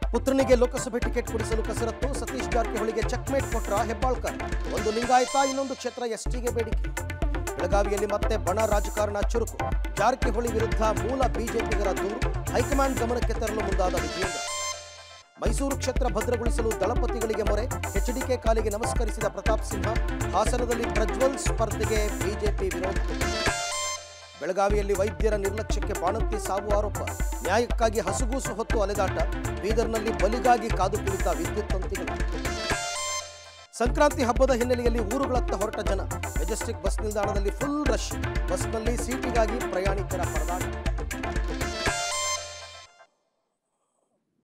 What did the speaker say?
ಪುತ್ರನಿಗೆ ಲೋಕಸಭೆ ticket ಕೊಡಿಸಲು ಕಸರತ್ತು Satish ಜಾರಕಿಹೊಳಿಗೆ checkmate ಕೊಟ್ರ ಹೆಬ್ಬಾಳ್ಕರ್ ಒಂದು ಲಿಂಗಾಯತ ಇನ್ನೊಂದು ಕ್ಷೇತ್ರ ಎಸ್ಟಿಗೆ ಬೇಡಿಕೆ ಬೆಳಗಾವಿಯಲ್ಲಿ ಮತ್ತೆ ಬಣ ರಾಜಕಾರಣ ಚುರುಕು ಜಾರಕಿಹೊಳಿ ವಿರುದ್ಧ ಮೂಲ ಬಿಜೆಪಿಗರ ದೂರು ಹೈಕಮಾಂಡ್ ಗಮನಕ್ಕೆ ತರಲು ಮುಂದಾದ ವಿಜಯೇಂದ್ರ ಮೈಸೂರು ಕ್ಷೇತ್ರ ಭದ್ರಗೊಳಿಸಲು ದಳಪತಿಗಳಿಗೆ ಮೊರೆ ಎಚ್ಡಿಕೆ ಕಾಲಿಗೆ ನಮಸ್ಕರಿಸಿದ ಪ್ರತಾಪ್ ಸಿಂಹ ಹಾಸನದಲ್ಲಿ ಪ್ರಜ್ವಲ್ ಸ್ಪರ್ಧೆಗೆ ಬಿಜೆಪಿ ವಿರೋಧ ಬೆಳಗಾವಿಯಲ್ಲಿ ವೈದ್ಯರ ನಿರ್ಲಕ್ಷ್ಯಕ್ಕೆ ಬಾಣಂತಿ ಸಾವು ಆರೋಪ ನ್ಯಾಯಕ್ಕಾಗಿ ಹಸುಗೂಸು ಹೊತ್ತು ಅಲೆದಾಟ ಬೀದರ್ನಲ್ಲಿ ಬಲಿಗಾಗಿ ಕಾದು ಕುಳಿತ ವಿದ್ಯುತ್ ತಂತಿಗಳು ಸಂಕ್ರಾಂತಿ ಹಬ್ಬದ ಹಿನ್ನೆಲೆಯಲ್ಲಿ ಊರುಗಳತ್ತ ಹೊರಟ ಜನ ಮೆಜೆಸ್ಟಿಕ್ ಬಸ್ ನಿಲ್ದಾಣದಲ್ಲಿ ಫುಲ್ ರಶ್ ಬಸ್ನಲ್ಲಿ ಸೀಟಿಗಾಗಿ ಪ್ರಯಾಣಿಕರ ಪರದಾಟ